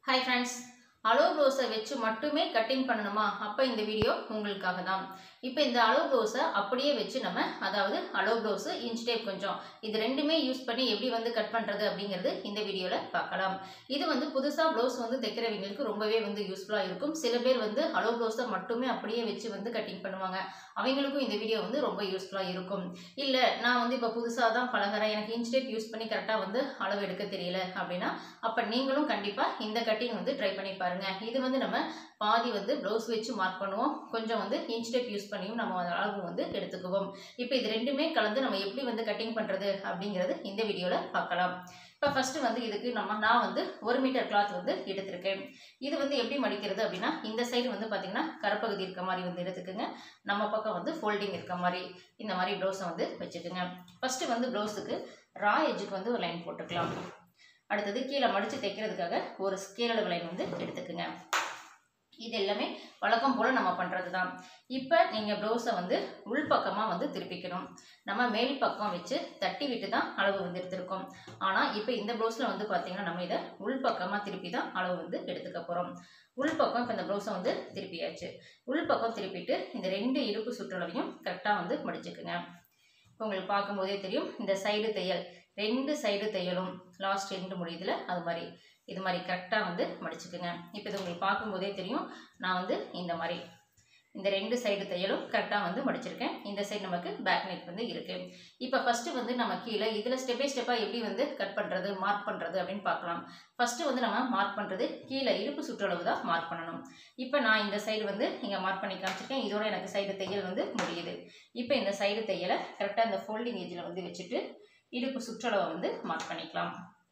hi friends allow ப்ளவுஸை வச்சு மட்டுமே கட்டிங் பண்ணணுமா அப்போ இந்த வீடியோ உங்களுக்காக தான் இப்போ இந்த அலோ ப்ளவுஸை அப்படியே வச்சு நம்ம அதாவது அலோ ப்ளவுஸு இன்ச் டேப் கொஞ்சம் இது ரெண்டுமே யூஸ் பண்ணி எப்படி வந்து கட் பண்ணுறது அப்படிங்கிறது இந்த வீடியோவில் பார்க்கலாம் இது வந்து புதுசாக ப்ளவுஸ் வந்து தைக்கிறவங்களுக்கு ரொம்பவே வந்து யூஸ்ஃபுல்லாக இருக்கும் சில பேர் வந்து அலோ ப்ளவுஸை மட்டுமே அப்படியே வச்சு வந்து கட்டிங் பண்ணுவாங்க அவங்களுக்கும் இந்த வீடியோ வந்து ரொம்ப யூஸ்ஃபுல்லாக இருக்கும் இல்லை நான் வந்து இப்போ புதுசாக தான் பழகுறேன் எனக்கு இன்ச் டேப் யூஸ் பண்ணி கரெக்டாக வந்து அளவு எடுக்க தெரியல அப்படின்னா அப்போ நீங்களும் கண்டிப்பாக இந்த கட்டிங் வந்து ட்ரை பண்ணி பாருங்கள் இது வந்து நம்ம பாதி வந்து ப்ளவுஸ் வச்சு மார்க் பண்ணுவோம் கொஞ்சம் வந்து இன்ச் டேப் யூஸ் பண்ணியும் நம்ம அந்த அளவு வந்து எடுத்துக்குவோம் இப்போ இது ரெண்டுமே கலந்து நம்ம எப்படி வந்து கட்டிங் பண்ணுறது அப்படிங்கிறது இந்த வீடியோவில் பார்க்கலாம் இப்போ ஃபஸ்ட்டு வந்து இதுக்கு நம்ம நான் வந்து ஒரு மீட்டர் கிளாத் வந்து எடுத்திருக்கேன் இது வந்து எப்படி மடிக்கிறது அப்படின்னா இந்த சைடு வந்து பார்த்திங்கன்னா கரப்பகுதி இருக்க மாதிரி வந்து எடுத்துக்கோங்க நம்ம பக்கம் வந்து ஃபோல்டிங் இருக்க மாதிரி இந்த மாதிரி ப்ளவுஸை வந்து வச்சுக்கோங்க ஃபஸ்ட்டு வந்து ப்ளவுஸுக்கு ரா எஜ்ஜுக்கு வந்து ஒரு லைன் போட்டுக்கலாம் அடுத்தது கீழே மடித்து தைக்கிறதுக்காக ஒரு ஸ்கேலளவு லைன் வந்து எடுத்துக்கோங்க இது எல்லாமே வழக்கம் போல் நம்ம பண்ணுறது தான் இப்போ நீங்கள் ப்ளவுஸை வந்து உள்பக்கமாக வந்து திருப்பிக்கணும் நம்ம மேல் பக்கம் வச்சு தட்டி விட்டு தான் அளவு வந்து எடுத்திருக்கோம் ஆனால் இப்போ இந்த ப்ளவுஸில் வந்து பார்த்திங்கன்னா நம்ம இதை உள்பக்கமாக திருப்பி தான் அளவு வந்து எடுத்துக்க போகிறோம் உள்பக்கம் இப்போ இந்த ப்ளவுஸை வந்து திருப்பியாச்சு உள்பக்கம் திருப்பிட்டு இந்த ரெண்டு இடுப்பு சுற்றளவையும் கரெக்டாக வந்து மடிச்சுக்குங்க இப்போ உங்களுக்கு பார்க்கும்போதே தெரியும் இந்த சைடு தையல் ரெண்டு சைடு தையலும் லாஸ்ட் ரெண்டு முடியுதுல அது மாதிரி இது மாதிரி கரெக்டாக வந்து மடிச்சுக்குங்க இப்போ இது உங்களுக்கு பார்க்கும்போதே தெரியும் நான் வந்து இந்த மாதிரி இந்த ரெண்டு சைடு தையலும் கரெக்டாக வந்து மடிச்சிருக்கேன் இந்த சைடு நமக்கு பேக் நெக் வந்து இருக்குது இப்போ ஃபஸ்ட்டு வந்து நம்ம கீழே இதில் ஸ்டெப் பை ஸ்டெப்பாக எப்படி வந்து கட் பண்ணுறது மார்க் பண்ணுறது அப்படின்னு பார்க்கலாம் ஃபஸ்ட்டு வந்து நம்ம மார்க் பண்ணுறது கீழே இடுப்பு சுற்றளவு தான் மார்க் பண்ணணும் இப்போ நான் இந்த சைடு வந்து இங்கே மார்க் பண்ணி காமிச்சிருக்கேன் இதோட எனக்கு சைடு தையல் வந்து முடியுது இப்போ இந்த சைடு தையலை கரெக்டாக இந்த ஃபோல்டிங் ஏஜில் வந்து வச்சுட்டு இடுப்பு சுற்றளவை வந்து மார்க் பண்ணிக்கலாம்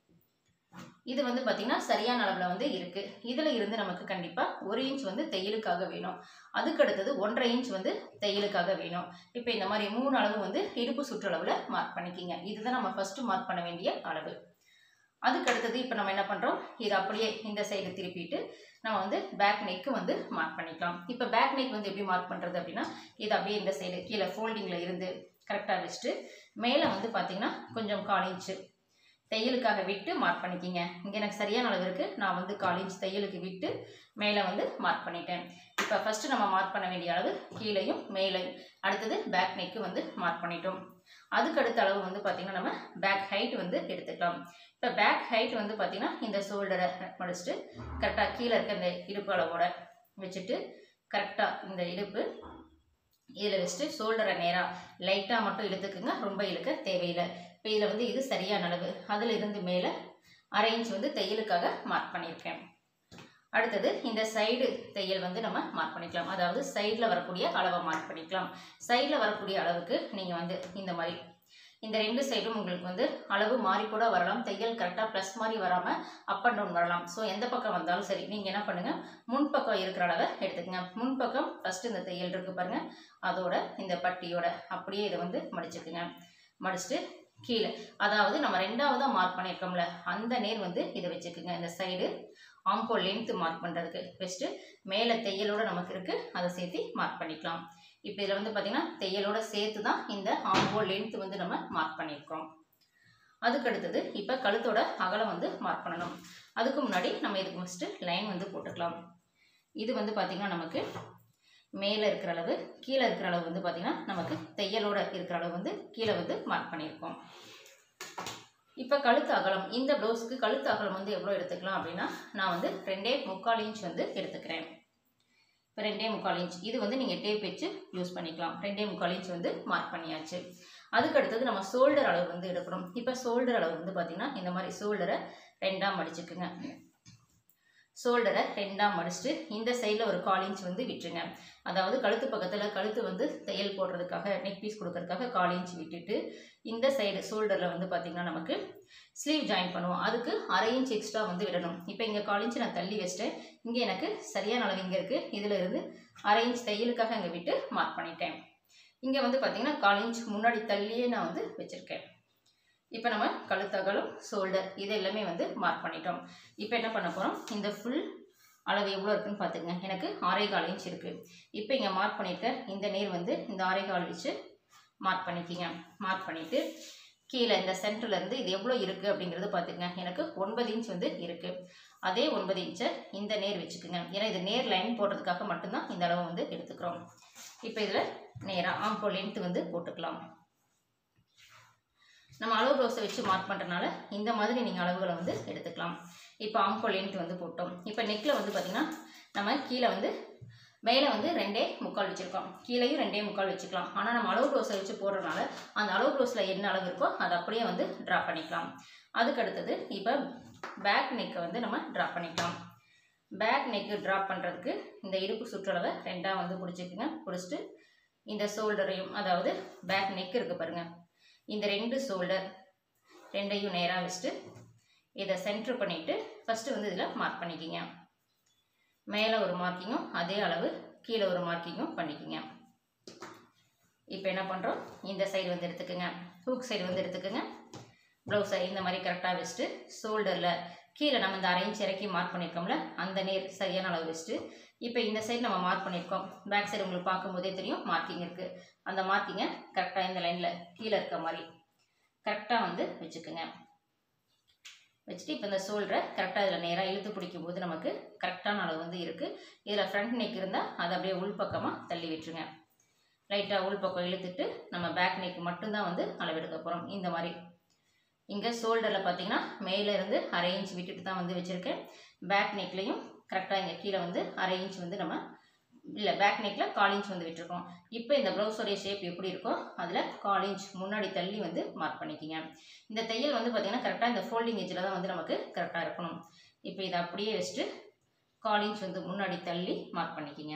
இது வந்து பார்த்திங்கன்னா சரியான அளவில் வந்து இருக்குது இதில் இருந்து நமக்கு கண்டிப்பாக ஒரு இன்ச் வந்து தையலுக்காக வேணும் அதுக்கு அடுத்தது ஒன்றரை இன்ச் வந்து தையலுக்காக வேணும் இப்போ இந்த மாதிரி மூணு அளவு வந்து இடுப்பு சுற்றளவில் மார்க் பண்ணிக்கிங்க இதுதான் நம்ம ஃபஸ்ட்டு மார்க் பண்ண வேண்டிய அளவு அதுக்கு அடுத்தது இப்போ நம்ம என்ன பண்ணுறோம் இது அப்படியே இந்த சைடு திருப்பிட்டு நம்ம வந்து பேக் நெக்கு வந்து மார்க் பண்ணிக்கலாம் இப்போ பேக் நெக் வந்து எப்படி மார்க் பண்ணுறது அப்படின்னா இது அப்படியே இந்த சைடு கீழே ஃபோல்டிங்கில் இருந்து கரெக்டாக வச்சுட்டு மேலே வந்து பார்த்திங்கன்னா கொஞ்சம் கால் இன்ச்சு தையலுக்காக விட்டு மார்க் பண்ணிக்கிங்க இங்கே எனக்கு சரியான அளவு இருக்குது நான் வந்து கால் இன்ச் தையலுக்கு விட்டு மேலே வந்து மார்க் பண்ணிட்டேன் இப்போ ஃபஸ்ட்டு நம்ம மார்க் பண்ண வேண்டிய அளவு கீழேயும் மேலேயும் அடுத்தது பேக் நெக்கு வந்து மார்க் பண்ணிட்டோம் அதுக்கு அடுத்த அளவு வந்து பார்த்திங்கன்னா நம்ம பேக் ஹைட் வந்து எடுத்துக்கலாம் இப்போ பேக் ஹைட் வந்து பார்த்திங்கன்னா இந்த ஷோல்டரை மடிச்சுட்டு கரெக்டாக கீழே இருக்க இந்த இடுப்பு அளவோட வச்சுட்டு கரெக்டாக இந்த இடுப்பு இதில் வச்சுட்டு ஷோல்டரை நேராக லைட்டாக மட்டும் இழுத்துக்குங்க ரொம்ப இழுக்க தேவையில்லை இப்போ இதில் வந்து இது சரியான அளவு அதில் இருந்து மேலே அரை இன்ச் வந்து தையலுக்காக மார்க் பண்ணியிருக்கேன் அடுத்தது இந்த சைடு தையல் வந்து நம்ம மார்க் பண்ணிக்கலாம் அதாவது சைடில் வரக்கூடிய அளவை மார்க் பண்ணிக்கலாம் சைடில் வரக்கூடிய அளவுக்கு நீங்கள் வந்து இந்த மாதிரி இந்த ரெண்டு சைடும் உங்களுக்கு வந்து அளவு மாறி கூட வரலாம் தையல் கரெக்டாக ப்ளஸ் மாதிரி வராமல் அப் அண்ட் டவுன் வரலாம் ஸோ எந்த பக்கம் வந்தாலும் சரி நீங்கள் என்ன பண்ணுங்கள் முன்பக்கம் இருக்கிற அளவை எடுத்துக்கங்க முன்பக்கம் ஃபஸ்ட்டு இந்த தையல் இருக்குது பாருங்கள் அதோட இந்த பட்டியோட அப்படியே இதை வந்து மடிச்சுக்குங்க மடிச்சுட்டு கீழே அதாவது நம்ம ரெண்டாவதாக மார்க் பண்ணியிருக்கோம்ல அந்த நேர் வந்து இதை வச்சுக்குங்க இந்த சைடு ஆம்போ லென்த்து மார்க் பண்ணுறதுக்கு வச்சுட்டு மேலே தையலோட நமக்கு இருக்குது அதை சேர்த்து மார்க் பண்ணிக்கலாம் இப்போ இதில் வந்து பார்த்திங்கன்னா தையலோட சேர்த்து தான் இந்த ஆம்போ லென்த்து வந்து நம்ம மார்க் பண்ணியிருக்கோம் அதுக்கு அடுத்தது இப்போ கழுத்தோட அகலம் வந்து மார்க் பண்ணணும் அதுக்கு முன்னாடி நம்ம இதுக்கு ஃபஸ்ட்டு லைன் வந்து போட்டுக்கலாம் இது வந்து பார்த்திங்கன்னா நமக்கு மேலே இருக்கிற அளவு கீழே இருக்கிற அளவு வந்து பார்த்திங்கன்னா நமக்கு தையலோட இருக்கிற அளவு வந்து கீழே வந்து மார்க் பண்ணியிருக்கோம் இப்போ கழுத்து அகலம் இந்த ப்ளவுஸுக்கு கழுத்து அகலம் வந்து எவ்வளோ எடுத்துக்கலாம் அப்படின்னா நான் வந்து ரெண்டே முக்கால் இன்ச் வந்து எடுத்துக்கிறேன் இப்போ ரெண்டே முக்கால் இன்ச் இது வந்து நீங்கள் டேப் வச்சு யூஸ் பண்ணிக்கலாம் ரெண்டே முக்கால் இன்ச் வந்து மார்க் பண்ணியாச்சு அதுக்கு அடுத்தது நம்ம ஷோல்டர் அளவு வந்து எடுக்கணும் இப்போ ஷோல்டர் அளவு வந்து பார்த்திங்கன்னா இந்த மாதிரி ஷோல்டரை ரெண்டாக மடிச்சுக்குங்க ஷோல்டரை ரெண்டாக மடிச்சுட்டு இந்த சைடில் ஒரு கால் இன்ச் வந்து விட்டுருங்க அதாவது கழுத்து பக்கத்தில் கழுத்து வந்து தையல் போடுறதுக்காக நெக் பீஸ் கொடுக்கறதுக்காக கால் இன்ச் விட்டுட்டு இந்த சைடு ஷோல்டரில் வந்து பார்த்திங்கன்னா நமக்கு ஸ்லீவ் ஜாயின் பண்ணுவோம் அதுக்கு அரை இன்ச் எக்ஸ்ட்ரா வந்து விடணும் இப்போ இங்கே கால் இன்ச் நான் தள்ளி வச்சிட்டேன் இங்கே எனக்கு சரியான அளவு இங்கே இருக்குது இதில் இருந்து அரை இன்ச் தையலுக்காக இங்கே விட்டு மார்க் பண்ணிட்டேன் இங்கே வந்து பார்த்திங்கன்னா கால் இன்ச் முன்னாடி தள்ளியே நான் வந்து வச்சுருக்கேன் இப்போ நம்ம கழுத்தகலும் ஷோல்டர் இது எல்லாமே வந்து மார்க் பண்ணிட்டோம் இப்போ என்ன பண்ண போகிறோம் இந்த ஃபுல் அளவு எவ்வளோ இருக்குன்னு பார்த்துங்க எனக்கு ஆறே கால் இன்ச் இருக்குது இப்போ இங்கே மார்க் பண்ணியிருக்க இந்த நேர் வந்து இந்த ஆறே கால் வச்சு மார்க் பண்ணிக்கிங்க மார்க் பண்ணிவிட்டு கீழே இந்த சென்டர்ல இருந்து இது எவ்வளோ இருக்குது அப்படிங்கிறது பார்த்துக்கங்க எனக்கு ஒன்பது இன்ச் வந்து இருக்குது அதே ஒன்பது இன்ச்சை இந்த நேர் வச்சுக்கோங்க ஏன்னா இது நேர் லைன் போடுறதுக்காக மட்டும்தான் இந்த அளவு வந்து எடுத்துக்கிறோம் இப்போ இதில் நேராக ஆம்போ லென்த்து வந்து போட்டுக்கலாம் நம்ம அளவு ப்ளவுஸை வச்சு மார்க் பண்ணுறனால இந்த மாதிரி நீங்கள் அளவுகளை வந்து எடுத்துக்கலாம் இப்போ ஆம்கோ லென்த் வந்து போட்டோம் இப்போ நெக்கில் வந்து பார்த்திங்கன்னா நம்ம கீழே வந்து மேலே வந்து ரெண்டே முக்கால் வச்சுருக்கோம் கீழேயும் ரெண்டே முக்கால் வச்சுக்கலாம் ஆனால் நம்ம அளவு ப்ளவுஸை வச்சு போடுறதுனால அந்த அளவு ப்ளவுஸில் என்ன அளவு இருக்கோ அதை அப்படியே வந்து ட்ரா பண்ணிக்கலாம் அதுக்கு அடுத்தது இப்போ பேக் நெக்கை வந்து நம்ம ட்ரா பண்ணிக்கலாம் பேக் நெக்கு ட்ரா பண்ணுறதுக்கு இந்த இடுப்பு சுற்றளவை ரெண்டாக வந்து பிடிச்சிக்குங்க பிடிச்சிட்டு இந்த ஷோல்டரையும் அதாவது பேக் நெக் இருக்குது பாருங்கள் இந்த ரெண்டு ஷோல்டர் ரெண்டையும் நேராக வச்சுட்டு இதை சென்ட்ரு பண்ணிவிட்டு ஃபஸ்ட்டு வந்து இதில் மார்க் பண்ணிக்கிங்க மேலே ஒரு மார்க்கிங்கும் அதே அளவு கீழே ஒரு மார்க்கிங்கும் பண்ணிக்கிங்க இப்போ என்ன பண்ணுறோம் இந்த சைடு வந்து எடுத்துக்கோங்க ஹூக் சைடு வந்து எடுத்துக்கோங்க ப்ளவுஸை இந்த மாதிரி கரெக்டாக வச்சுட்டு ஷோல்டரில் கீழே நம்ம இந்த அரைஞ்ச் இறக்கி மார்க் பண்ணியிருக்கோம்ல அந்த நேர் சரியான அளவு வச்சுட்டு இப்போ இந்த சைடு நம்ம மார்க் பண்ணியிருக்கோம் பேக் சைடு உங்களுக்கு பார்க்கும்போதே தெரியும் மார்க்கிங் இருக்குது அந்த மார்க்கிங்கை கரெக்டாக இந்த லைனில் கீழே இருக்க மாதிரி கரெக்டாக வந்து வச்சுக்கோங்க வச்சுட்டு இப்போ இந்த ஷோல்டரை கரெக்டாக இதில் நேராக இழுத்து பிடிக்கும் போது நமக்கு கரெக்டான அளவு வந்து இருக்குது இதில் ஃப்ரண்ட் நெக் இருந்தால் அதை அப்படியே உள்பக்கமாக தள்ளி விட்டுருங்க லைட்டாக உள்பக்கம் இழுத்துட்டு நம்ம பேக் நெக் மட்டும்தான் வந்து அளவெடுக்க போகிறோம் இந்த மாதிரி இங்கே ஷோல்டரில் பார்த்தீங்கன்னா மேலே இருந்து அரை இன்ச் விட்டுட்டு தான் வந்து வச்சுருக்கேன் பேக் நெக்லேயும் கரெக்டாக இங்கே கீழே வந்து அரை இன்ச் வந்து நம்ம இல்லை பேக் நெக்கில் கால் இன்ச் வந்து விட்டுருக்கோம் இப்போ இந்த ப்ளவுஸோடைய ஷேப் எப்படி இருக்கோ அதில் கால் இன்ச் முன்னாடி தள்ளி வந்து மார்க் பண்ணிக்கிங்க இந்த தையல் வந்து பார்த்திங்கன்னா கரெக்டாக இந்த ஃபோல்டிங் எஜ்ஜில் தான் வந்து நமக்கு கரெக்டாக இருக்கணும் இப்போ இதை அப்படியே வச்சுட்டு கால் இன்ச் வந்து முன்னாடி தள்ளி மார்க் பண்ணிக்கிங்க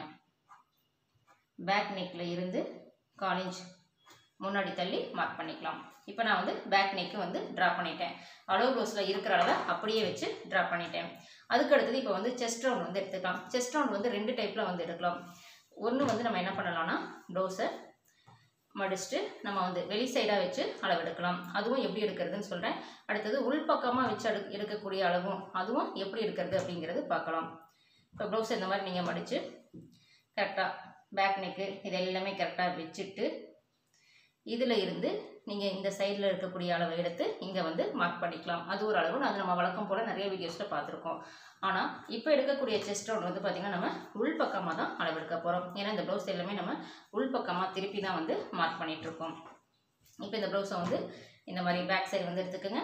பேக் நெக்கில் இருந்து கால் இன்ச் முன்னாடி தள்ளி மார்க் பண்ணிக்கலாம் இப்போ நான் வந்து பேக் நெக்கு வந்து ட்ரா பண்ணிட்டேன் அளவு ப்ளவுஸில் இருக்கிற அளவை அப்படியே வச்சு ட்ரா பண்ணிட்டேன் அதுக்கு அடுத்தது இப்போ வந்து செஸ்ட் ரவுண்ட் வந்து எடுத்துக்கலாம் செஸ்ட் ரவுண்ட் வந்து ரெண்டு டைப்பில் வந்து எடுக்கலாம் ஒன்று வந்து நம்ம என்ன பண்ணலாம்னா ப்ளவுஸை மடிச்சுட்டு நம்ம வந்து வெளி சைடாக வச்சு அளவு எடுக்கலாம் அதுவும் எப்படி எடுக்கிறதுன்னு சொல்கிறேன் அடுத்தது உள்பக்கமாக வச்சு எடு எடுக்கக்கூடிய அளவும் அதுவும் எப்படி எடுக்கிறது அப்படிங்கிறது பார்க்கலாம் இப்போ ப்ளவுஸ் இந்த மாதிரி நீங்கள் மடித்து கரெக்டாக பேக் நெக்கு இது எல்லாமே கரெக்டாக வச்சுட்டு இதில் இருந்து நீங்கள் இந்த சைடில் இருக்கக்கூடிய அளவை எடுத்து இங்கே வந்து மார்க் பண்ணிக்கலாம் அது ஒரு அளவு அது நம்ம வழக்கம் போல் நிறைய வீடியோஸில் பார்த்துருக்கோம் ஆனால் இப்போ எடுக்கக்கூடிய செஸ்ட் ரவுண்ட் வந்து பார்த்திங்கன்னா நம்ம உள்பக்கமாக தான் அளவெடுக்க போகிறோம் ஏன்னா இந்த ப்ளவுஸ் எல்லாமே நம்ம உள்பக்கமாக திருப்பி தான் வந்து மார்க் பண்ணிகிட்ருக்கோம் இப்போ இந்த ப்ளவுஸை வந்து இந்த மாதிரி பேக் சைடு வந்து எடுத்துக்கோங்க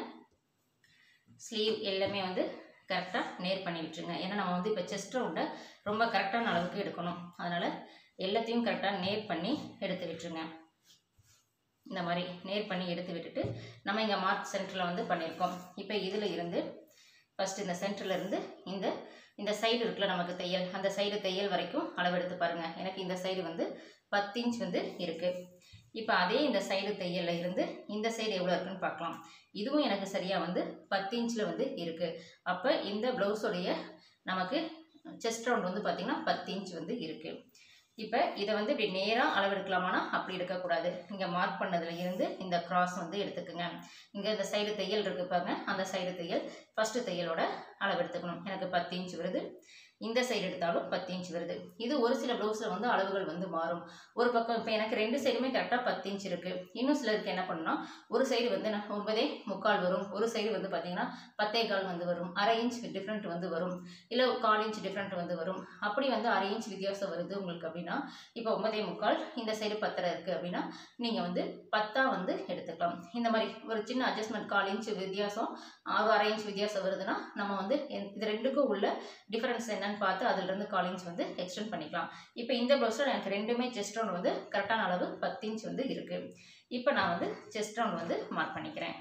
ஸ்லீவ் எல்லாமே வந்து கரெக்டாக நேர் பண்ணி விட்டுருங்க ஏன்னா நம்ம வந்து இப்போ செஸ்ட் ரவுண்டை ரொம்ப கரெக்டான அளவுக்கு எடுக்கணும் அதனால் எல்லாத்தையும் கரெக்டாக நேர் பண்ணி எடுத்து விட்டுருங்க இந்த மாதிரி நேர் பண்ணி எடுத்து விட்டுட்டு நம்ம இங்கே மார்க் சென்டரில் வந்து பண்ணியிருக்கோம் இப்போ இதில் இருந்து ஃபஸ்ட்டு இந்த சென்டரில் இருந்து இந்த இந்த சைடு இருக்குல்ல நமக்கு தையல் அந்த சைடு தையல் வரைக்கும் அளவெடுத்து பாருங்கள் எனக்கு இந்த சைடு வந்து பத்து இன்ச் வந்து இருக்குது இப்போ அதே இந்த சைடு தையலில் இருந்து இந்த சைடு எவ்வளோ இருக்குன்னு பார்க்கலாம் இதுவும் எனக்கு சரியாக வந்து பத்து இன்ச்சில் வந்து இருக்குது அப்போ இந்த ப்ளவுஸோடைய நமக்கு செஸ்ட் ரவுண்ட் வந்து பார்த்திங்கன்னா பத்து இன்ச் வந்து இருக்குது இப்போ இதை வந்து இப்படி நேராக அளவெடுக்கலாமானா அப்படி எடுக்கக்கூடாது இங்கே மார்க் பண்ணதுல இருந்து இந்த கிராஸ் வந்து எடுத்துக்கோங்க இங்கே இந்த சைடு தையல் இருக்கு பாருங்க அந்த சைடு தையல் ஃபஸ்ட்டு தையலோட அளவு எடுத்துக்கணும் எனக்கு பத்து இன்ச் வருது இந்த சைடு எடுத்தாலும் பத்து இன்ச் வருது இது ஒரு சில ப்ளவுஸில் வந்து அளவுகள் வந்து மாறும் ஒரு பக்கம் இப்போ எனக்கு ரெண்டு சைடுமே கரெக்டாக பத்து இன்ச் இருக்குது இன்னும் சிலருக்கு என்ன பண்ணணும்னா ஒரு சைடு வந்து நான் ஒன்பதே முக்கால் வரும் ஒரு சைடு வந்து பார்த்தீங்கன்னா பத்தே கால் வந்து வரும் அரை இன்ச் டிஃப்ரெண்ட் வந்து வரும் இல்லை கால் இன்ச் டிஃப்ரெண்ட் வந்து வரும் அப்படி வந்து அரை இன்ச் வித்தியாசம் வருது உங்களுக்கு அப்படின்னா இப்போ ஒன்பதே முக்கால் இந்த சைடு பத்தரை இருக்குது அப்படின்னா நீங்கள் வந்து பத்தா வந்து எடுத்துக்கலாம் இந்த மாதிரி ஒரு சின்ன அட்ஜஸ்ட்மெண்ட் கால் இன்ச் வித்தியாசம் ஆறு அரை இன்ச் வித்தியாசம் வருதுன்னா நம்ம வந்து என்- இது ரெண்டுக்கும் உள்ள டிஃபரன்ஸ் என்னன்னு பார்த்து அதுலேருந்து கால் இன்ச் வந்து எக்ஸ்டெண்ட் பண்ணிக்கலாம் இப்போ இந்த ப்ளவுஸில் எனக்கு ரெண்டுமே செஸ்ட் ரவுண்ட் வந்து கரெக்டான அளவு பத்து இன்ச் வந்து இருக்குது இப்போ நான் வந்து செஸ்ட் ரவுண்ட் வந்து மார்க் பண்ணிக்கிறேன்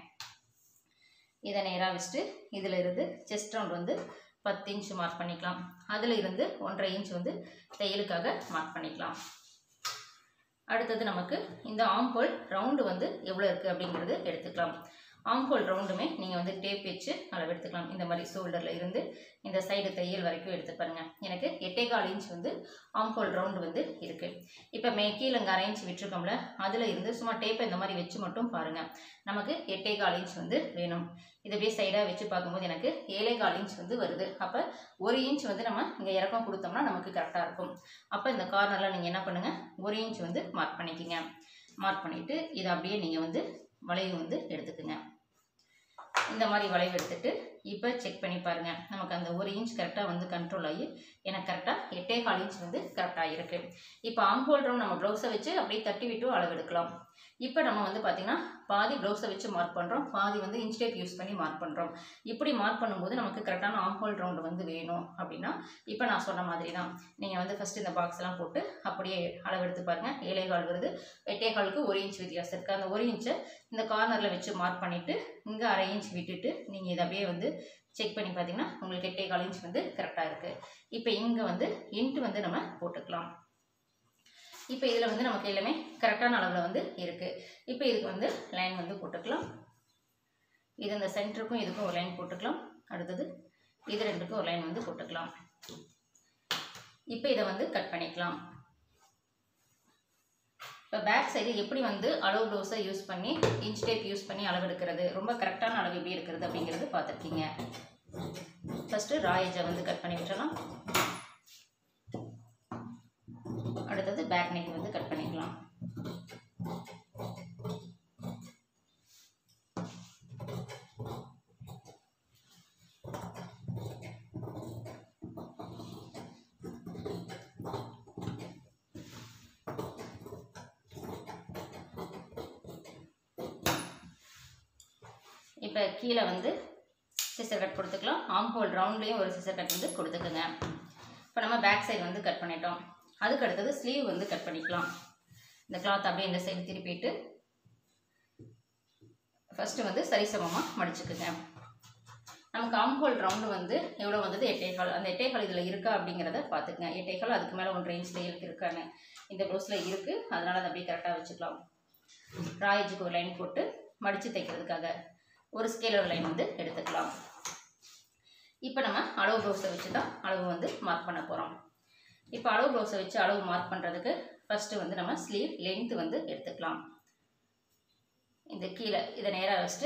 இதை நேராக வச்சுட்டு இதில் இருந்து செஸ்ட் ரவுண்ட் வந்து பத்து இன்ச் மார்க் பண்ணிக்கலாம் அதில் இருந்து ஒன்றரை இன்ச் வந்து தையலுக்காக மார்க் பண்ணிக்கலாம் அடுத்தது நமக்கு இந்த ஆம்போல் ரவுண்டு வந்து எவ்வளோ இருக்குது அப்படிங்கிறது எடுத்துக்கலாம் ஆம்போல் ரவுண்டுமே நீங்கள் வந்து டேப் வச்சு அளவு எடுத்துக்கலாம் இந்த மாதிரி ஷோல்டரில் இருந்து இந்த சைடு தையல் வரைக்கும் எடுத்து பாருங்க எனக்கு எட்டே கால் இன்ச் வந்து ஆம்போல் ரவுண்டு வந்து இருக்குது இப்போ மே கீழே இங்கே அரை இன்ச் விட்டுருக்கோம்ல அதில் இருந்து சும்மா டேப்பை இந்த மாதிரி வச்சு மட்டும் பாருங்கள் நமக்கு எட்டே கால் இன்ச் வந்து வேணும் இதை அப்படியே சைடாக வச்சு பார்க்கும்போது எனக்கு ஏழே கால் இன்ச் வந்து வருது அப்போ ஒரு இன்ச் வந்து நம்ம இங்கே இறக்கம் கொடுத்தோம்னா நமக்கு கரெக்டாக இருக்கும் அப்போ இந்த கார்னரில் நீங்கள் என்ன பண்ணுங்கள் ஒரு இன்ச் வந்து மார்க் பண்ணிக்கிங்க மார்க் பண்ணிவிட்டு இதை அப்படியே நீங்கள் வந்து வளைவு வந்து எடுத்துக்குங்க இந்த மாதிரி வளைவு எடுத்துட்டு இப்போ செக் பண்ணி பாருங்கள் நமக்கு அந்த ஒரு இன்ச் கரெக்டாக வந்து கண்ட்ரோல் ஆகி எனக்கு கரெக்டாக எட்டே கால் இன்ச் வந்து கரெக்டாக இருக்குது இப்போ ஆம் ஹோல் ரவுண்ட் நம்ம ப்ளவுஸை வச்சு அப்படியே தட்டி விட்டு அளவு எடுக்கலாம் இப்போ நம்ம வந்து பார்த்திங்கன்னா பாதி ப்ளவுஸை வச்சு மார்க் பண்ணுறோம் பாதி வந்து இன்ச் டேப் யூஸ் பண்ணி மார்க் பண்ணுறோம் இப்படி மார்க் பண்ணும்போது நமக்கு கரெக்டான ஆம் ஹோல் ரவுண்டு வந்து வேணும் அப்படின்னா இப்போ நான் சொன்ன மாதிரி தான் நீங்கள் வந்து ஃபஸ்ட்டு இந்த பாக்ஸ்லாம் போட்டு அப்படியே அளவு எடுத்து பாருங்கள் ஏழை கால் வருது எட்டே காலுக்கு ஒரு இன்ச் வித்தியாசம் இருக்குது அந்த ஒரு இன்ச்சை இந்த கார்னரில் வச்சு மார்க் பண்ணிவிட்டு இங்கே அரை இன்ச் விட்டுட்டு நீங்கள் இதை அப்படியே வந்து செக் பண்ணி பார்த்தீங்கன்னா உங்களுக்கு எட்டே கால் இன்ச் வந்து கரெக்டாக இருக்குது இப்போ இங்கே வந்து இன்ட்டு வந்து நம்ம போட்டுக்கலாம் இப்போ இதில் வந்து நமக்கு எல்லாமே கரெக்டான அளவில் வந்து இருக்குது இப்போ இதுக்கு வந்து லைன் வந்து போட்டுக்கலாம் இது இந்த சென்டருக்கும் இதுக்கும் ஒரு லைன் போட்டுக்கலாம் அடுத்தது இது ரெண்டுக்கும் ஒரு லைன் வந்து போட்டுக்கலாம் இப்போ இதை வந்து கட் பண்ணிக்கலாம் இப்போ பேக் சைடு எப்படி வந்து அளவு ப்ளவுஸை யூஸ் பண்ணி இன்ச் டேப் யூஸ் பண்ணி அளவு எடுக்கிறது ரொம்ப கரெக்டான அளவு எப்படி இருக்கிறது அப்படிங்கிறது பார்த்துருக்கீங்க ஃபஸ்ட்டு ராயேஜை வந்து கட் பண்ணி விட்டுறலாம் அடுத்தது பேக் நெக் வந்து கட் பண்ணிக்கலாம் இப்போ கீழே வந்து சிசர் கட் கொடுத்துக்கலாம் ஆம் ஹோல் ரவுண்ட்லேயும் ஒரு சிசர் கட் வந்து கொடுத்துக்குங்க இப்போ நம்ம பேக் சைடு வந்து கட் பண்ணிட்டோம் அதுக்கு அடுத்தது ஸ்லீவ் வந்து கட் பண்ணிக்கலாம் இந்த கிளாத் அப்படியே இந்த சைடு திருப்பிட்டு ஃபஸ்ட்டு வந்து சரிசமமாக மடிச்சுக்குங்க நமக்கு ஆம்ஹோல் ரவுண்டு வந்து எவ்வளோ வந்தது எட்டேகால் அந்த எட்டேகால் இதில் இருக்கா அப்படிங்கிறத பார்த்துக்குங்க எட்டேகால் அதுக்கு மேலே ஒன்றரை இன்ச் தையலுக்கு இருக்கான்னு இந்த ப்ளவுஸில் இருக்குது அதனால் அதை அப்படியே கரெக்டாக வச்சுக்கலாம் ராயஜுக்கு ஒரு லைன் போட்டு மடித்து தைக்கிறதுக்காக ஒரு ஸ்கேலர் லைன் வந்து எடுத்துக்கலாம் இப்போ நம்ம அளவு ப்ளவுஸை வச்சு தான் அளவு வந்து மார்க் பண்ண போகிறோம் இப்போ அளவு ப்ளவுஸை வச்சு அளவு மார்க் பண்ணுறதுக்கு ஃபஸ்ட்டு வந்து நம்ம ஸ்லீவ் லென்த்து வந்து எடுத்துக்கலாம் இந்த கீழே இதை நேராக வச்சுட்டு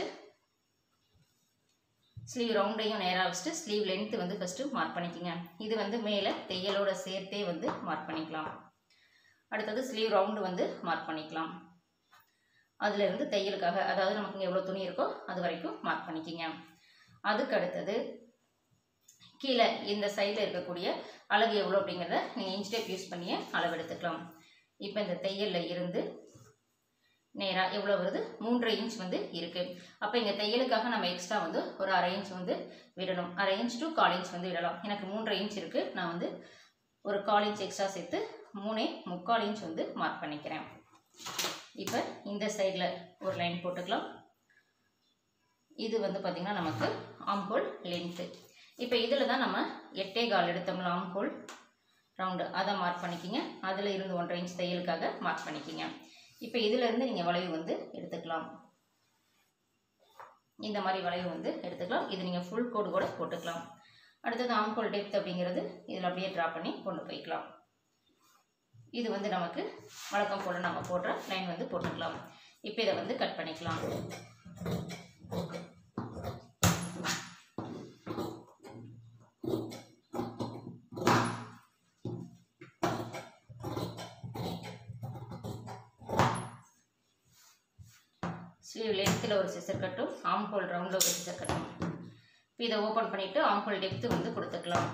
ஸ்லீவ் ரவுண்டையும் நேராக வச்சுட்டு ஸ்லீவ் லென்த்து வந்து ஃபஸ்ட்டு மார்க் பண்ணிக்கோங்க இது வந்து மேலே தையலோட சேர்த்தே வந்து மார்க் பண்ணிக்கலாம் அடுத்தது ஸ்லீவ் ரவுண்டு வந்து மார்க் பண்ணிக்கலாம் அதிலிருந்து தையலுக்காக அதாவது நமக்கு இங்கே எவ்வளோ துணி இருக்கோ அது வரைக்கும் மார்க் பண்ணிக்கிங்க அதுக்கு அடுத்தது கீழே இந்த சைடில் இருக்கக்கூடிய அழகு எவ்வளோ அப்படிங்கிறத நீங்கள் இன்ச் டேப் யூஸ் பண்ணியே அளவு எடுத்துக்கலாம் இப்போ இந்த தையலில் இருந்து நேராக எவ்வளோ வருது மூன்றரை இன்ச் வந்து இருக்குது அப்போ இங்கே தையலுக்காக நம்ம எக்ஸ்ட்ரா வந்து ஒரு அரை இன்ச் வந்து விடணும் அரை இன்ச் டு கால் இன்ச் வந்து விடலாம் எனக்கு மூன்றரை இன்ச் இருக்குது நான் வந்து ஒரு கால் இன்ச் எக்ஸ்ட்ரா சேர்த்து மூணே முக்கால் இன்ச் வந்து மார்க் பண்ணிக்கிறேன் இப்போ இந்த சைடில் ஒரு லைன் போட்டுக்கலாம் இது வந்து பார்த்திங்கன்னா நமக்கு ஆம்ஹோல் லென்த்து இப்போ இதில் தான் நம்ம எட்டே கால் எடுத்தோம்ல ஆம்ஹோல் ரவுண்டு அதை மார்க் பண்ணிக்கிங்க அதில் இருந்து ஒன்றரை இன்ச் தையலுக்காக மார்க் பண்ணிக்கிங்க இப்போ இதிலேருந்து நீங்கள் வளைவு வந்து எடுத்துக்கலாம் இந்த மாதிரி வளைவு வந்து எடுத்துக்கலாம் இது நீங்கள் ஃபுல் கோடு கூட போட்டுக்கலாம் அடுத்தது ஆம்ஹோல் டெப்த் அப்படிங்கிறது இதில் அப்படியே ட்ரா பண்ணி கொண்டு போய்க்கலாம் இது வந்து நமக்கு வழக்கம் போல் நம்ம போடுற லைன் வந்து போட்டுக்கலாம் இப்போ இதை வந்து கட் பண்ணிக்கலாம் ஸ்லீவ் லென்த்தில் ஒரு சிசர் கட்டும் ஆம் ஹோல் ரவுண்டில் ஒரு சிசர் கட்டும் இப்போ இதை ஓப்பன் பண்ணிவிட்டு ஆம் ஹோல் டெப்த்து வந்து கொடுத்துக்கலாம்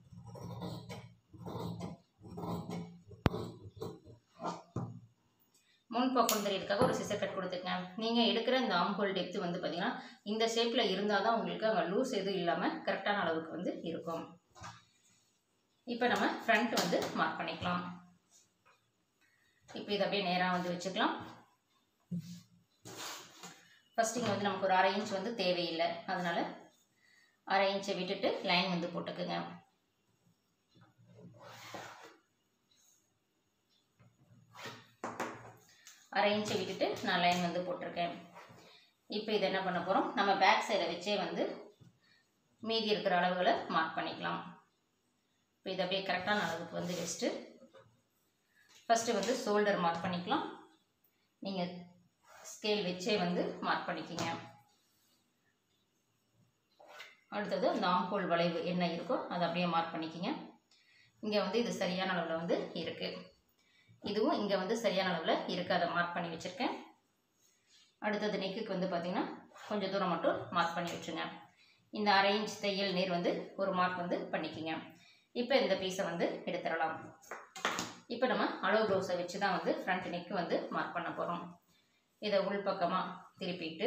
முன் பக்கம் தெரியறதுக்காக ஒரு சிசர் கட் கொடுத்துருக்கேன் நீங்கள் எடுக்கிற இந்த ஆம் ஹோல் டெப்த்து வந்து பார்த்தீங்கன்னா இந்த ஷேப்பில் இருந்தால் தான் உங்களுக்கு அங்கே லூஸ் எதுவும் இல்லாமல் கரெக்டான அளவுக்கு வந்து இருக்கும் இப்போ நம்ம ஃப்ரண்ட் வந்து மார்க் பண்ணிக்கலாம் இப்போ இதை அப்படியே நேராக வந்து வச்சுக்கலாம் ஃபஸ்ட் இங்கே வந்து நமக்கு ஒரு அரை இன்ச் வந்து தேவையில்லை அதனால் அரை இன்ச்சை விட்டுட்டு லைன் வந்து போட்டுக்குங்க அரை இன்ச்சை விட்டுட்டு நான் லைன் வந்து போட்டிருக்கேன் இப்போ இது என்ன பண்ண போகிறோம் நம்ம பேக் சைடை வச்சே வந்து மீதி இருக்கிற அளவுகளை மார்க் பண்ணிக்கலாம் இப்போ இது அப்படியே கரெக்டான அளவுக்கு வந்து வச்சுட்டு ஃபஸ்ட்டு வந்து ஷோல்டர் மார்க் பண்ணிக்கலாம் நீங்கள் ஸ்கேல் வச்சே வந்து மார்க் பண்ணிக்கிங்க அடுத்தது அந்த ஆம்ஹோல் வளைவு என்ன இருக்கோ அதை அப்படியே மார்க் பண்ணிக்கிங்க இங்கே வந்து இது சரியான அளவில் வந்து இருக்குது இதுவும் இங்கே வந்து சரியான அளவில் இருக்குது அதை மார்க் பண்ணி வச்சுருக்கேன் அடுத்தது நெக்குக்கு வந்து பார்த்திங்கன்னா கொஞ்சம் தூரம் மட்டும் மார்க் பண்ணி வச்சுருங்க இந்த அரை இன்ச் தையல் நேர் வந்து ஒரு மார்க் வந்து பண்ணிக்கிங்க இப்போ இந்த பீஸை வந்து எடுத்துடலாம் இப்போ நம்ம அளவு ப்ளவுஸை வச்சு தான் வந்து ஃப்ரண்ட் நெக்கு வந்து மார்க் பண்ண போகிறோம் இதை உள் பக்கமாக திருப்பிட்டு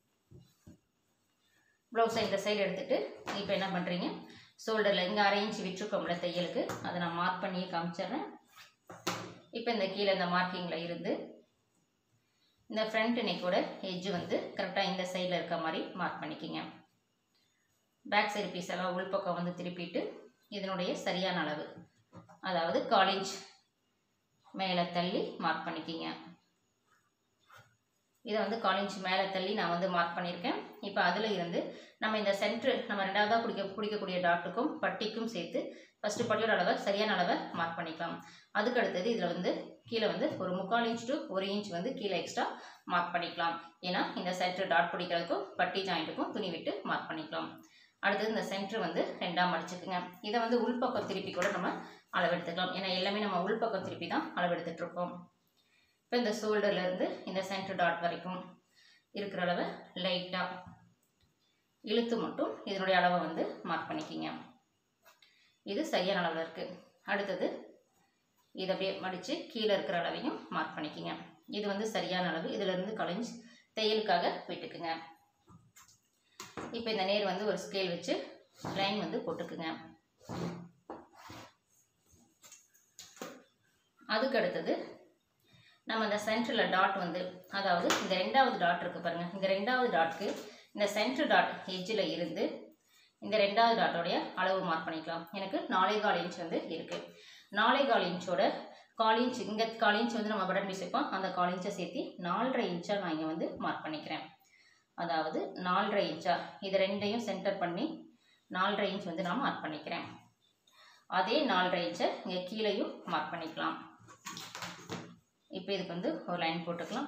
ப்ளவுஸை இந்த சைடு எடுத்துகிட்டு இப்போ என்ன பண்ணுறீங்க ஷோல்டரில் இங்கே அரை இன்ச் விட்டுருக்கோம்ல தையலுக்கு அதை நான் மார்க் பண்ணி காமிச்சிடுறேன் இப்போ இந்த கீழே இந்த மார்க்கிங்கில் இருந்து இந்த ஃப்ரண்ட் நெக்கோட எட்ஜ் வந்து கரெக்டாக இந்த சைடில் இருக்க மாதிரி மார்க் பண்ணிக்கிங்க பேக் சைடு பீஸ் எல்லாம் உள்பக்கம் வந்து திருப்பிட்டு இதனுடைய சரியான அளவு அதாவது கால் இன்ச் மேலே தள்ளி மார்க் பண்ணிக்கிங்க இதை வந்து கால் இன்ச் மேலே தள்ளி நான் வந்து மார்க் பண்ணியிருக்கேன் இப்போ அதில் இருந்து நம்ம இந்த சென்ட்ரு நம்ம ரெண்டாவதாக பிடிக்க பிடிக்கக்கூடிய டாட்டுக்கும் பட்டிக்கும் சேர்த்து ஃபஸ்ட்டு பட்டியோட அளவை சரியான அளவை மார்க் பண்ணிக்கலாம் அதுக்கு அடுத்தது இதில் வந்து கீழே வந்து ஒரு முக்கால் இன்ச் டு ஒரு இன்ச் வந்து கீழே எக்ஸ்ட்ரா மார்க் பண்ணிக்கலாம் ஏன்னா இந்த சென்ட்ரு டாட் பிடிக்கிறதுக்கும் பட்டி ஜாயிண்ட்டுக்கும் துணி விட்டு மார்க் பண்ணிக்கலாம் அடுத்தது இந்த சென்ட்ரு வந்து ரெண்டாக மடிச்சுக்குங்க இதை வந்து உள்பக்கம் திருப்பி கூட நம்ம அளவெடுத்துக்கலாம் ஏன்னா எல்லாமே நம்ம உள்பக்கம் திருப்பி தான் அளவெடுத்துட்ருக்கோம் இப்போ இந்த ஷோல்டர்லேருந்து இந்த சென்ட்ரு டாட் வரைக்கும் இருக்கிற அளவை லைட்டாக இழுத்து மட்டும் இதனுடைய அளவை வந்து மார்க் பண்ணிக்கிங்க இது சரியான அளவில் இருக்குது அடுத்தது இதை அப்படியே மடித்து கீழே இருக்கிற அளவையும் மார்க் பண்ணிக்கிங்க இது வந்து சரியான அளவு இதிலிருந்து கலைஞ்சு தையலுக்காக விட்டுக்குங்க இப்போ இந்த நேர் வந்து ஒரு ஸ்கேல் வச்சு லைன் வந்து போட்டுக்குங்க அதுக்கு அடுத்தது நம்ம இந்த சென்டரில் டாட் வந்து அதாவது இந்த ரெண்டாவது டாட் இருக்குது பாருங்கள் இந்த ரெண்டாவது டாட்க்கு இந்த சென்டர் டாட் எட்ஜில் இருந்து இந்த ரெண்டாவது டாட்டோடைய அளவு மார்க் பண்ணிக்கலாம் எனக்கு நாலே கால் இன்ச் வந்து இருக்குது நாலே கால் இன்ச்சோட கால் இன்ச் இங்கே கால் இன்ச் வந்து நம்ம பட்டன் பீஸ் வைப்போம் அந்த கால் இன்ச்சை சேர்த்து நாலரை இன்ச்சாக நான் இங்கே வந்து மார்க் பண்ணிக்கிறேன் அதாவது நாலரை இன்ச்சா இது ரெண்டையும் சென்டர் பண்ணி நாலரை இன்ச் வந்து நான் மார்க் பண்ணிக்கிறேன் அதே நாலரை இன்ச்சை இங்கே கீழேயும் மார்க் பண்ணிக்கலாம் இப்போ இதுக்கு வந்து ஒரு லைன் போட்டுக்கலாம்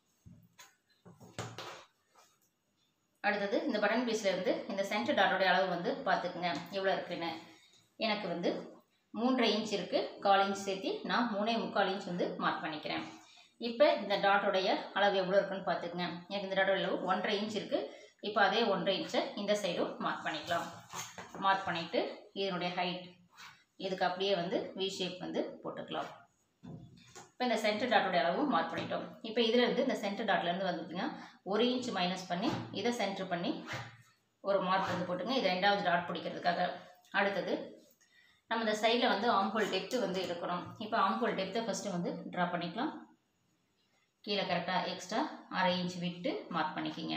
அடுத்தது இந்த பட்டன் பீஸில் இருந்து இந்த சென்டர் டாட்டோடைய அளவு வந்து பார்த்துக்குங்க எவ்வளோ இருக்குன்னு எனக்கு வந்து மூன்றரை இன்ச் இருக்குது கால் இன்ச் சேர்த்து நான் மூணே முக்கால் இன்ச் வந்து மார்க் பண்ணிக்கிறேன் இப்போ இந்த டாட்டோடைய அளவு எவ்வளோ இருக்குன்னு பார்த்துக்குங்க எனக்கு இந்த டாட்டோட அளவு ஒன்றரை இன்ச் இருக்குது இப்போ அதே ஒன்றரை இன்ச்சை இந்த சைடும் மார்க் பண்ணிக்கலாம் மார்க் பண்ணிவிட்டு இதனுடைய ஹைட் இதுக்கு அப்படியே வந்து வி ஷேப் வந்து போட்டுக்கலாம் இப்போ இந்த சென்டர் டாட்டோட அளவும் மார்க் பண்ணிட்டோம் இப்போ இதிலேருந்து இந்த சென்டர் டாட்லேருந்து வந்துட்டுங்க ஒரு இன்ச் மைனஸ் பண்ணி இதை சென்டர் பண்ணி ஒரு மார்க் வந்து போட்டுங்க இது ரெண்டாவது டாட் பிடிக்கிறதுக்காக அடுத்தது நம்ம இந்த சைடில் வந்து ஆம்போல் டெப்த்து வந்து எடுக்கணும் இப்போ ஆம்போல் டெப்த்தை ஃபஸ்ட்டு வந்து ட்ரா பண்ணிக்கலாம் கீழே கரெக்டாக எக்ஸ்ட்ரா அரை இன்ச் விட்டு மார்க் பண்ணிக்கிங்க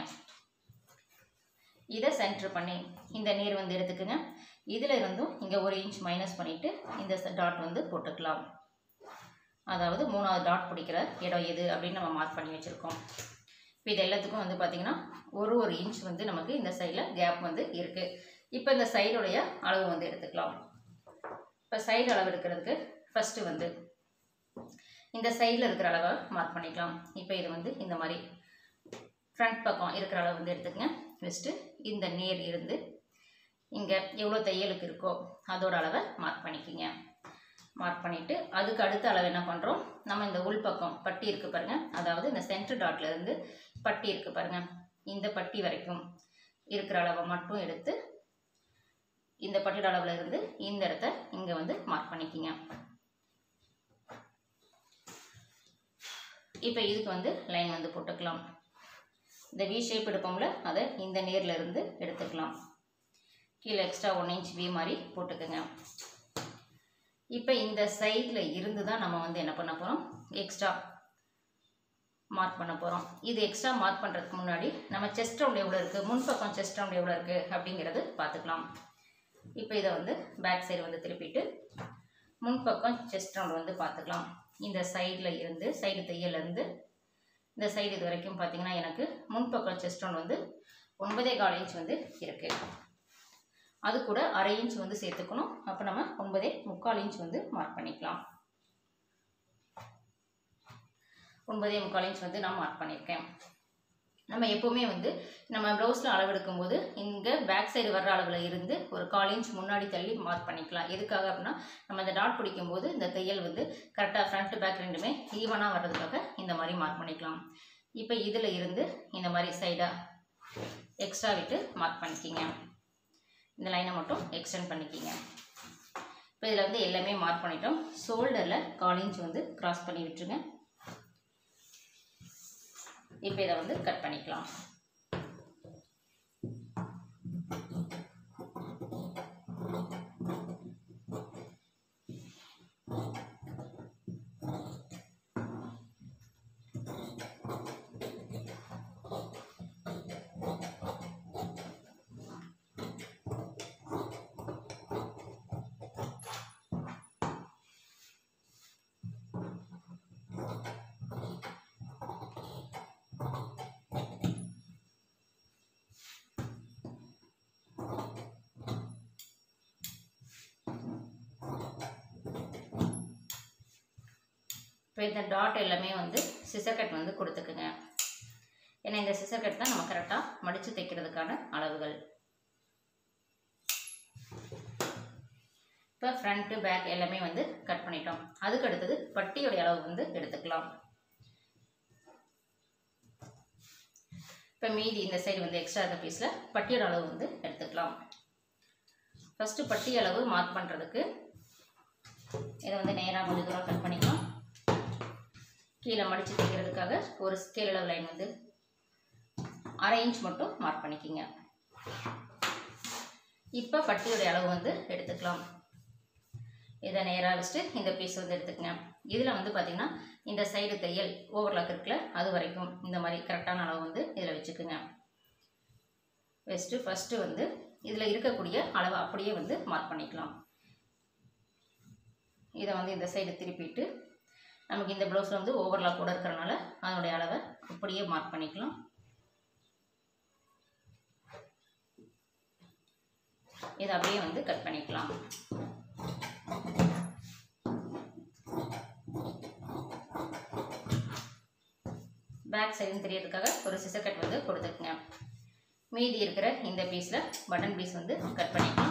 இதை சென்டர் பண்ணி இந்த நீர் வந்து எடுத்துக்கோங்க இதில் இருந்தும் இங்கே ஒரு இன்ச் மைனஸ் பண்ணிவிட்டு இந்த டாட் வந்து போட்டுக்கலாம் அதாவது மூணாவது டாட் பிடிக்கிற இடம் எது அப்படின்னு நம்ம மார்க் பண்ணி வச்சுருக்கோம் இப்போ இது எல்லாத்துக்கும் வந்து பார்த்திங்கன்னா ஒரு ஒரு இன்ச் வந்து நமக்கு இந்த சைடில் கேப் வந்து இருக்குது இப்போ இந்த சைடுடைய அளவு வந்து எடுத்துக்கலாம் இப்போ சைடு அளவு எடுக்கிறதுக்கு ஃபஸ்ட்டு வந்து இந்த சைடில் இருக்கிற அளவை மார்க் பண்ணிக்கலாம் இப்போ இது வந்து இந்த மாதிரி ஃப்ரண்ட் பக்கம் இருக்கிற அளவு வந்து எடுத்துக்கங்க ஃபஸ்ட்டு இந்த நேர் இருந்து இங்கே எவ்வளோ தையலுக்கு இருக்கோ அதோட அளவை மார்க் பண்ணிக்கிங்க மார்க் பண்ணிவிட்டு அதுக்கு அடுத்த அளவு என்ன பண்ணுறோம் நம்ம இந்த உள்பக்கம் பட்டி இருக்குது பாருங்கள் அதாவது இந்த சென்டர் டாட்ல இருந்து பட்டி இருக்குது பாருங்கள் இந்த பட்டி வரைக்கும் இருக்கிற அளவை மட்டும் எடுத்து இந்த பட்டியோட அளவில் இருந்து இந்த இடத்த இங்கே வந்து மார்க் பண்ணிக்கிங்க இப்போ இதுக்கு வந்து லைன் வந்து போட்டுக்கலாம் இந்த வி ஷேப் எடுப்போம்ல அதை இந்த நேரில் இருந்து எடுத்துக்கலாம் கீழே எக்ஸ்ட்ரா ஒன் இன்ச் வி மாதிரி போட்டுக்கோங்க இப்போ இந்த சைடில் இருந்து தான் நம்ம வந்து என்ன பண்ண போகிறோம் எக்ஸ்ட்ரா மார்க் பண்ண போகிறோம் இது எக்ஸ்ட்ரா மார்க் பண்ணுறதுக்கு முன்னாடி நம்ம செஸ்ட் ரவுண்ட் எவ்வளோ இருக்குது முன்பக்கம் செஸ்ட் ரவுண்ட் எவ்வளோ இருக்குது அப்படிங்கிறது பார்த்துக்கலாம் இப்போ இதை வந்து பேக் சைடு வந்து திருப்பிட்டு முன்பக்கம் செஸ்ட் ரவுண்ட் வந்து பார்த்துக்கலாம் இந்த சைடில் இருந்து சைடு தையலேருந்து இந்த சைடு இது வரைக்கும் பார்த்தீங்கன்னா எனக்கு முன்பக்கம் செஸ்ட் ரவுண்ட் வந்து ஒன்பதே கால் இன்ச் வந்து இருக்குது அது கூட அரை இன்ச் வந்து சேர்த்துக்கணும் அப்போ நம்ம ஒன்பதே முக்கால் இன்ச் வந்து மார்க் பண்ணிக்கலாம் ஒன்பதே முக்கால் இன்ச் வந்து நான் மார்க் பண்ணியிருக்கேன் நம்ம எப்போவுமே வந்து நம்ம ப்ளவுஸில் அளவெடுக்கும் போது இங்கே பேக் சைடு வர்ற அளவில் இருந்து ஒரு கால் இன்ச் முன்னாடி தள்ளி மார்க் பண்ணிக்கலாம் எதுக்காக அப்படின்னா நம்ம இந்த டாட் பிடிக்கும் போது இந்த தையல் வந்து கரெக்டாக ஃப்ரண்ட் பேக் ரெண்டுமே ஈவனாக வர்றதுக்காக இந்த மாதிரி மார்க் பண்ணிக்கலாம் இப்போ இதில் இருந்து இந்த மாதிரி சைடாக எக்ஸ்ட்ரா விட்டு மார்க் பண்ணிக்கிங்க இந்த லைனை மட்டும் எக்ஸ்டெண்ட் பண்ணிக்கிங்க இப்போ இதில் வந்து எல்லாமே மார்க் பண்ணிட்டோம் ஷோல்டரில் கால் இன்ச் வந்து கிராஸ் பண்ணி விட்டுருங்க இப்போ இதை வந்து கட் பண்ணிக்கலாம் இப்போ இந்த டாட் எல்லாமே வந்து சிசர் கட் வந்து கொடுத்துக்குங்க ஏன்னா இந்த சிசர் கட் தான் நம்ம கரெக்டாக மடித்து தைக்கிறதுக்கான அளவுகள் இப்போ ஃப்ரண்ட்டு பேக் எல்லாமே வந்து கட் பண்ணிட்டோம் அதுக்கு அடுத்தது பட்டியோடைய அளவு வந்து எடுத்துக்கலாம் இப்போ மீதி இந்த சைடு வந்து எக்ஸ்ட்ரா இருக்க பீஸில் பட்டியோட அளவு வந்து எடுத்துக்கலாம் ஃபஸ்ட்டு பட்டி அளவு மார்க் பண்ணுறதுக்கு இதை வந்து நேராக கொஞ்சம் தூரம் கட் பண்ணிக்கலாம் கீழே மடித்து தைக்கிறதுக்காக ஒரு ஸ்கேல் அளவு லைன் வந்து அரை இன்ச் மட்டும் மார்க் பண்ணிக்கிங்க இப்போ பட்டியோடைய அளவு வந்து எடுத்துக்கலாம் இதை நேராக வச்சுட்டு இந்த பீஸ் வந்து எடுத்துக்கங்க இதில் வந்து பார்த்திங்கன்னா இந்த சைடு தையல் ஓவர்லாக் இருக்குல்ல அது வரைக்கும் இந்த மாதிரி கரெக்டான அளவு வந்து இதில் வச்சுக்குங்க வச்சுட்டு ஃபஸ்ட்டு வந்து இதில் இருக்கக்கூடிய அளவை அப்படியே வந்து மார்க் பண்ணிக்கலாம் இதை வந்து இந்த சைடு திருப்பிட்டு நமக்கு இந்த ப்ளவுஸில் வந்து ஓவர்லாக் கூட இருக்கிறனால அதனுடைய அளவை அப்படியே மார்க் பண்ணிக்கலாம் இதை அப்படியே வந்து கட் பண்ணிக்கலாம் பேக் சைடும் தெரியறதுக்காக ஒரு சிசர் கட் வந்து கொடுத்துக்குங்க மீதி இருக்கிற இந்த பீஸில் பட்டன் பீஸ் வந்து கட் பண்ணிக்கலாம்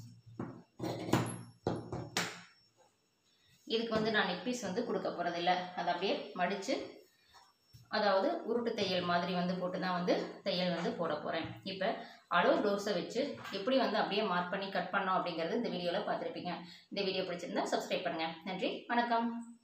இதுக்கு வந்து நான் நெக் பீஸ் வந்து கொடுக்க போகிறதில்ல அதை அப்படியே மடித்து அதாவது உருட்டு தையல் மாதிரி வந்து போட்டு தான் வந்து தையல் வந்து போட போகிறேன் இப்போ அளவு ப்ளவுஸை வச்சு எப்படி வந்து அப்படியே மார்க் பண்ணி கட் பண்ணோம் அப்படிங்கிறது இந்த வீடியோவில் பார்த்துருப்பீங்க இந்த வீடியோ பிடிச்சிருந்தா சப்ஸ்கிரைப் பண்ணுங்கள் நன்றி வணக்கம்